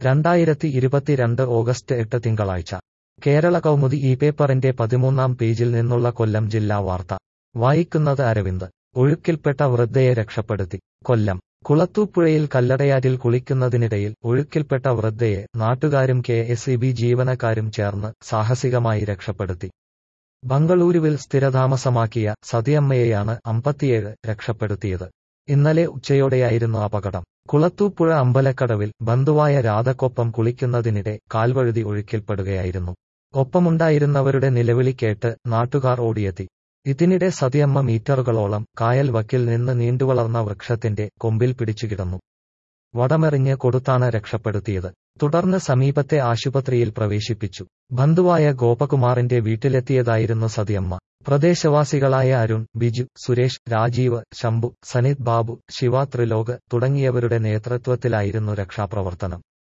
രണ്ടായിരത്തി ഇരുപത്തിരണ്ട് ഓഗസ്റ്റ് എട്ട് തിങ്കളാഴ്ച കേരള കൗമുദി ഈ പേപ്പറിന്റെ പതിമൂന്നാം പേജിൽ നിന്നുള്ള കൊല്ലം ജില്ലാ വാർത്ത വായിക്കുന്നത് അരവിന്ദ് ഒഴുക്കിൽപ്പെട്ട വൃദ്ധയെ രക്ഷപ്പെടുത്തി കൊല്ലം കുളത്തൂപ്പുഴയിൽ കല്ലടയാറ്റിൽ കുളിക്കുന്നതിനിടയിൽ ഒഴുക്കിൽപ്പെട്ട വൃദ്ധയെ നാട്ടുകാരും കെ എസ് ഇ ബി ജീവനക്കാരും ചേർന്ന് സാഹസികമായി രക്ഷപ്പെടുത്തി ബംഗളൂരുവിൽ സ്ഥിരതാമസമാക്കിയ സതിയമ്മയെയാണ് അമ്പത്തിയേഴ് രക്ഷപ്പെടുത്തിയത് ഇന്നലെ ഉച്ചയോടെയായിരുന്നു അപകടം കുളത്തൂപ്പുഴ അമ്പലക്കടവിൽ ബന്ധുവായ രാധക്കൊപ്പം കുളിക്കുന്നതിനിടെ കാൽവഴുതി ഒഴുക്കിൽപ്പെടുകയായിരുന്നു ഒപ്പമുണ്ടായിരുന്നവരുടെ നിലവിളി കേട്ട് നാട്ടുകാർ ഓടിയെത്തി ഇതിനിടെ സതിയമ്മ മീറ്ററുകളോളം കായൽ വക്കിൽ നിന്ന് നീണ്ടുവളർന്ന വൃക്ഷത്തിന്റെ കൊമ്പിൽ പിടിച്ചുകിടന്നു വടമെറിഞ്ഞ് കൊടുത്താണ് രക്ഷപ്പെടുത്തിയത് തുടർന്ന് സമീപത്തെ ആശുപത്രിയിൽ പ്രവേശിപ്പിച്ചു ബന്ധുവായ ഗോപകുമാറിന്റെ വീട്ടിലെത്തിയതായിരുന്നു സതിയമ്മ പ്രദേശവാസികളായ അരുൺ ബിജു സുരേഷ് രാജീവ് ശംഭു സനിത് ബാബു ശിവ ത്രിലോക് തുടങ്ങിയവരുടെ നേതൃത്വത്തിലായിരുന്നു രക്ഷാപ്രവർത്തനം